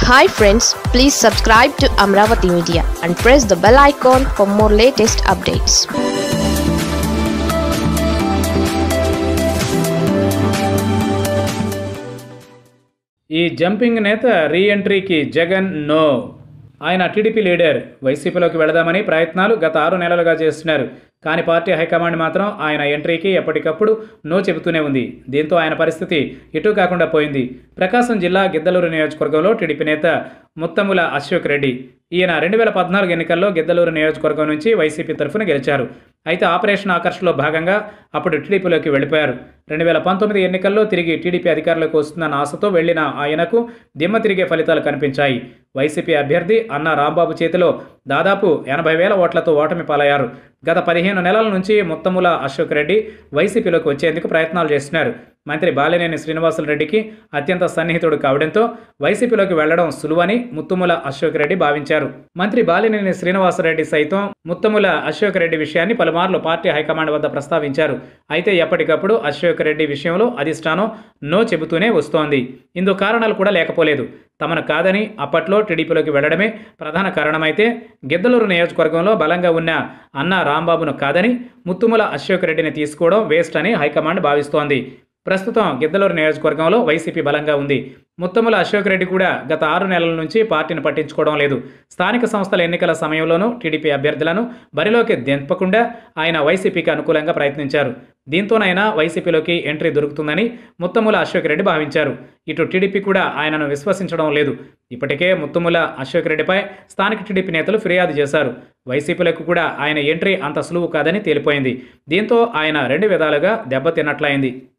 hi friends please subscribe to Amaravati media and press the bell icon for more latest updates ఈ jumping నేత రీ ఎంట్రీకి జగన్ నో ఆయన టీడీపీ లీడర్ వైసీపీలోకి వెళదామని ప్రయత్నాలు గత ఆరు నెలలుగా చేస్తున్నారు కానీ పార్టీ హైకమాండ్ మాత్రం ఆయన ఎంట్రీకి ఎప్పటికప్పుడు నో చెబుతూనే ఉంది దీంతో ఆయన పరిస్థితి ఇటు కాకుండా పోయింది ప్రకాశం జిల్లా గిద్దలూరు నియోజకవర్గంలో టీడీపీ నేత ముత్తముల అశోక్ రెడ్డి ఈయన రెండు వేల పద్నాలుగు ఎన్నికల్లో గిద్దలూరు నియోజకవర్గం నుంచి వైసీపీ తరఫున గెలిచారు అయితే ఆపరేషన్ ఆకర్షణలో భాగంగా అప్పుడు టీడీపీలోకి వెళ్ళిపోయారు రెండు వేల పంతొమ్మిది ఎన్నికల్లో తిరిగి టీడీపీ అధికారంలోకి వస్తుందన్న ఆశతో వెళ్లిన ఆయనకు దిమ్మ తిరిగే ఫలితాలు కనిపించాయి వైసీపీ అభ్యర్థి అన్న రాంబాబు చేతిలో దాదాపు ఎనభై వేల ఓట్లతో ఓటమి పాలయ్యారు గత పదిహేను నెలల నుంచి ముత్తముల అశోక్ రెడ్డి వైసీపీలోకి వచ్చేందుకు ప్రయత్నాలు చేస్తున్నారు మంత్రి బాలినేని శ్రీనివాసులరెడ్డికి అత్యంత సన్నిహితుడు కావడంతో వైసీపీలోకి వెళ్లడం సులువని ముత్తుముల అశోక్ రెడ్డి భావించారు మంత్రి బాలినేని శ్రీనివాసరెడ్డి సైతం ముత్తముల అశోక్ రెడ్డి విషయాన్ని పలుమార్లు పార్టీ హైకమాండ్ వద్ద ప్రస్తావించారు అయితే ఎప్పటికప్పుడు అశోక్ రెడ్డి విషయంలో అధిష్టానం నో చెబుతూనే వస్తోంది ఇందుకు కారణాలు కూడా లేకపోలేదు తమను కాదని అప్పట్లో టీడీపీలోకి వెళ్లడమే ప్రధాన కారణమైతే గిద్దలూరు నియోజకవర్గంలో బలంగా ఉన్న అన్న రాంబాబును కాదని ముత్తుముల అశోక్ రెడ్డిని తీసుకోవడం వేస్ట్ అని హైకమాండ్ భావిస్తోంది ప్రస్తుతం గిద్దలూరు నియోజకవర్గంలో వైసీపీ బలంగా ఉంది ముత్తముల అశోక్ రెడ్డి కూడా గత ఆరు నెలల నుంచి పార్టీని పట్టించుకోవడం లేదు స్థానిక సంస్థల ఎన్నికల సమయంలోనూ టీడీపీ అభ్యర్థులను బరిలోకి దింపకుండా ఆయన వైసీపీకి అనుకూలంగా ప్రయత్నించారు దీంతోనైనా వైసీపీలోకి ఎంట్రీ దొరుకుతుందని ముత్తముల అశోక్ రెడ్డి భావించారు ఇటు టీడీపీ కూడా ఆయనను విశ్వసించడం లేదు ఇప్పటికే ముత్తముల అశోక్ రెడ్డిపై స్థానిక టీడీపీ నేతలు ఫిర్యాదు చేశారు వైసీపీలకు కూడా ఆయన ఎంట్రీ అంత సులువు కాదని తేలిపోయింది దీంతో ఆయన రెండు విధాలుగా దెబ్బతిన్నట్లయింది